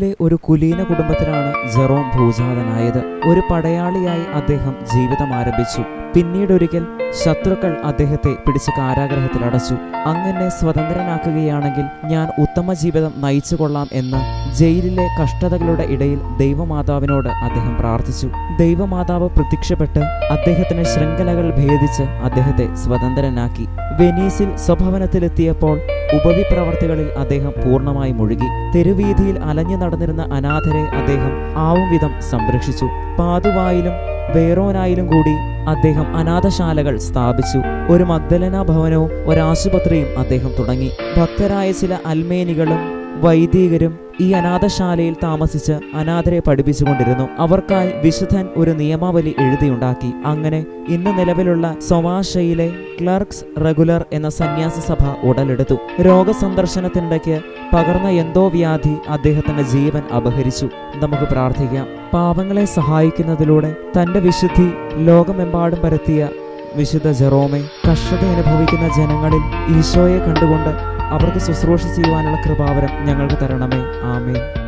ഗ്രീസിലെ ഒരു കുലീന കുടുംബത്തിലാണ് ജെറോം ഭൂജാതനായത് ഒരു പടയാളിയായി അദ്ദേഹം ജീവിതം ആരംഭിച്ചു പിന്നീടൊരിക്കൽ ശത്രുക്കൾ അദ്ദേഹത്തെ പിടിച്ച് കാരാഗ്രഹത്തിൽ അടച്ചു അങ്ങനെ സ്വതന്ത്രനാക്കുകയാണെങ്കിൽ ഞാൻ ഉത്തമ ജീവിതം നയിച്ചു കൊള്ളാം എന്ന് ജയിലിലെ കഷ്ടതകളുടെ ഇടയിൽ ദൈവമാതാവിനോട് അദ്ദേഹം പ്രാർത്ഥിച്ചു ദൈവമാതാവ് പ്രത്യക്ഷപ്പെട്ട് അദ്ദേഹത്തിന് ശൃംഖലകൾ ഭേദിച്ച് അദ്ദേഹത്തെ സ്വതന്ത്രനാക്കി വെനീസിൽ സ്വഭവനത്തിലെത്തിയപ്പോൾ ഉപവിപ്രവർത്തികളിൽ അദ്ദേഹം പൂർണ്ണമായി മുഴുകി തെരുവീതിയിൽ അലഞ്ഞു നടന്നിരുന്ന അനാഥരെ അദ്ദേഹം ആവും വിധം സംരക്ഷിച്ചു പാതുവായിലും വേറോനായിലും കൂടി അദ്ദേഹം അനാഥശാലകൾ സ്ഥാപിച്ചു ഒരു മഗ്ദലന ഭവനവും ഒരാശുപത്രിയും അദ്ദേഹം തുടങ്ങി ഭക്തരായ ചില അൽമേനികളും വൈദികരും ഈ അനാഥശാലയിൽ താമസിച്ച് അനാഥരെ പഠിപ്പിച്ചുകൊണ്ടിരുന്നു അവർക്കായി വിശുദ്ധൻ ഒരു നിയമാവലി എഴുതിയുണ്ടാക്കി അങ്ങനെ ഇന്ന് നിലവിലുള്ള സൊമാഷയിലെ ക്ലർക്സ് റെഗുലർ എന്ന സന്യാസ സഭ ഉടലെടുത്തു രോഗസന്ദർശനത്തിനിടയ്ക്ക് പകർന്ന എന്തോ വ്യാധി അദ്ദേഹത്തിന്റെ ജീവൻ അപഹരിച്ചു നമുക്ക് പ്രാർത്ഥിക്കാം പാപങ്ങളെ സഹായിക്കുന്നതിലൂടെ തന്റെ വിശുദ്ധി ലോകമെമ്പാടും പരത്തിയ വിശുദ്ധ ജെറോമെ കഷ്ടത അനുഭവിക്കുന്ന ജനങ്ങളിൽ ഈശോയെ കണ്ടുകൊണ്ട് അവർക്ക് ശുശ്രൂഷ ചെയ്യുവാനുള്ള കൃപാവരം ഞങ്ങൾക്ക് തരണമേ ആമേൻ